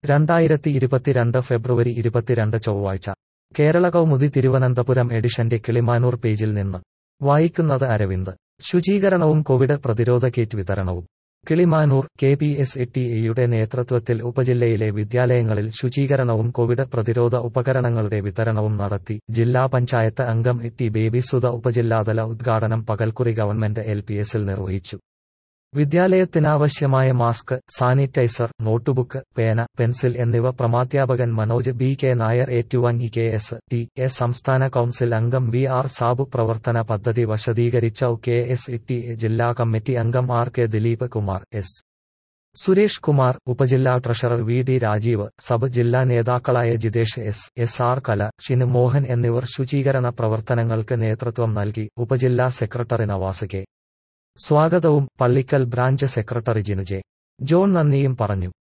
രണ്ടായിരത്തി ഇരുപത്തിരണ്ട് ഫെബ്രുവരി ഇരുപത്തിരണ്ട് ചൊവ്വാഴ്ച കേരള കൗമുദി തിരുവനന്തപുരം എഡിഷന്റെ കിളിമാനൂർ പേജിൽ നിന്ന് വായിക്കുന്നത് അരവിന്ദ് ശുചീകരണവും കോവിഡ് പ്രതിരോധ കിറ്റ് വിതരണവും Kilimanoor K P S T എയുടെ നേതൃത്വത്തിൽ ഉപജില്ലയിലെ വിദ്യാലയങ്ങളിൽ ശുചീകരണവും കോവിഡ് പ്രതിരോധ ഉപകരണങ്ങളുടെ വിതരണവും നടത്തി ജില്ലാ പഞ്ചായത്ത് അംഗം ടി ബേബിസുധ ഉപജില്ലാതല ഉദ്ഘാടനം പകൽക്കുറി ഗവൺമെന്റ് എൽ പി എസിൽ നിർവഹിച്ചു വിദ്യാലയത്തിനാവശ്യമായ മാസ്ക് സാനിറ്റൈസർ നോട്ടുബുക്ക് പേന പെൻസിൽ എന്നിവ പ്രമാധ്യാപകൻ മനോജ് ബി കെ നായർ ഏറ്റുവാങ്ങി കെ എസ് ടി എ സംസ്ഥാന കൌൺസിൽ അംഗം വി ആർ സാബു പ്രവർത്തന പദ്ധതി വശദീകരിച്ച കെ എസ് ടി എ ജില്ലാ കമ്മിറ്റി അംഗം R K Dileep Kumar S Suresh Kumar ഉപജില്ലാ treasurer V D Rajeev sub ജില്ലാ നേതാക്കളായ ജിതേഷ് എസ് എസ് ആർ കല ഷിനു മോഹൻ എന്നിവർ ശുചീകരണ പ്രവർത്തനങ്ങൾക്ക് നേതൃത്വം നൽകി ഉപജില്ലാ സെക്രട്ടറി നവാസ് കെ സ്വാഗതവും Pallikkal branch secretary Jinu J John നന്ദിയും പറഞ്ഞു